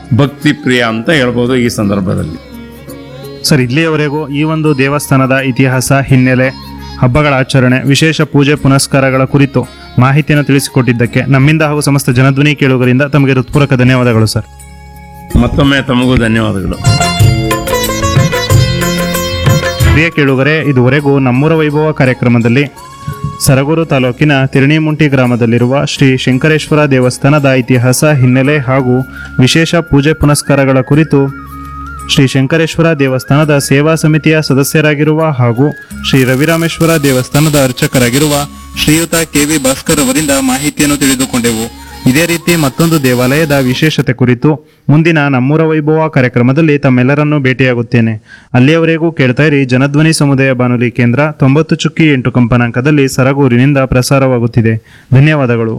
ಭಕ್ತಿ ಪ್ರಿಯ ಅಂತ ಹೇಳ್ಬೋದು ಈ ಸಂದರ್ಭದಲ್ಲಿ ಸರ್ ಇಲ್ಲಿಯವರೆಗೂ ಈ ಒಂದು ದೇವಸ್ಥಾನದ ಇತಿಹಾಸ ಹಿನ್ನೆಲೆ ಹಬ್ಬಗಳ ಆಚರಣೆ ವಿಶೇಷ ಪೂಜೆ ಪುನಸ್ಕಾರಗಳ ಕುರಿತು ಮಾಹಿತಿಯನ್ನು ತಿಳಿಸಿಕೊಟ್ಟಿದ್ದಕ್ಕೆ ನಮ್ಮಿಂದ ಹಾಗೂ ಸಮಸ್ತ ಜನಧ್ವನಿ ಕೇಳುಗರಿಂದ ತಮಗೆ ಹೃತ್ಪೂರ್ವಕ ಧನ್ಯವಾದಗಳು ಸರ್ ಮತ್ತೊಮ್ಮೆ ತಮಗೂ ಧನ್ಯವಾದಗಳು ಪ್ರಿಯ ಕೇಳುಗರೆ ಇದುವರೆಗೂ ನಮ್ಮೂರ ವೈಭವ ಕಾರ್ಯಕ್ರಮದಲ್ಲಿ ಸರಗೂರು ತಾಲೂಕಿನ ತಿರಣಿಮುಂಟಿ ಗ್ರಾಮದಲ್ಲಿರುವ ಶ್ರೀ ಶಂಕರೇಶ್ವರ ದೇವಸ್ಥಾನದ ಇತಿಹಾಸ ಹಿನ್ನೆಲೆ ಹಾಗೂ ವಿಶೇಷ ಪೂಜೆ ಪುನಸ್ಕಾರಗಳ ಕುರಿತು ಶ್ರೀ ಶಂಕರೇಶ್ವರ ದೇವಸ್ಥಾನದ ಸೇವಾ ಸಮಿತಿಯ ಸದಸ್ಯರಾಗಿರುವ ಹಾಗೂ ಶ್ರೀ ರವಿರಾಮೇಶ್ವರ ದೇವಸ್ಥಾನದ ಅರ್ಚಕರಾಗಿರುವ ಶ್ರೀಯುತ ಕೆ ವಿ ಭಾಸ್ಕರ್ ಅವರಿಂದ ಮಾಹಿತಿಯನ್ನು ತಿಳಿದುಕೊಂಡೆವು ಇದೇ ರೀತಿ ಮತ್ತೊಂದು ದೇವಾಲಯದ ವಿಶೇಷತೆ ಕುರಿತು ಮುಂದಿನ ನಮ್ಮೂರ ವೈಭವ ಕಾರ್ಯಕ್ರಮದಲ್ಲಿ ತಮ್ಮೆಲ್ಲರನ್ನೂ ಭೇಟಿಯಾಗುತ್ತೇನೆ ಅಲ್ಲಿಯವರೆಗೂ ಕೇಳ್ತಾ ಇರಿ ಜನಧ್ವನಿ ಸಮುದಾಯ ಬಾನುಲಿ ಕೇಂದ್ರ ತೊಂಬತ್ತು ಚುಕ್ಕಿ ಎಂಟು ಕಂಪನಾಂಕದಲ್ಲಿ ಸರಗೂರಿನಿಂದ ಪ್ರಸಾರವಾಗುತ್ತಿದೆ ಧನ್ಯವಾದಗಳು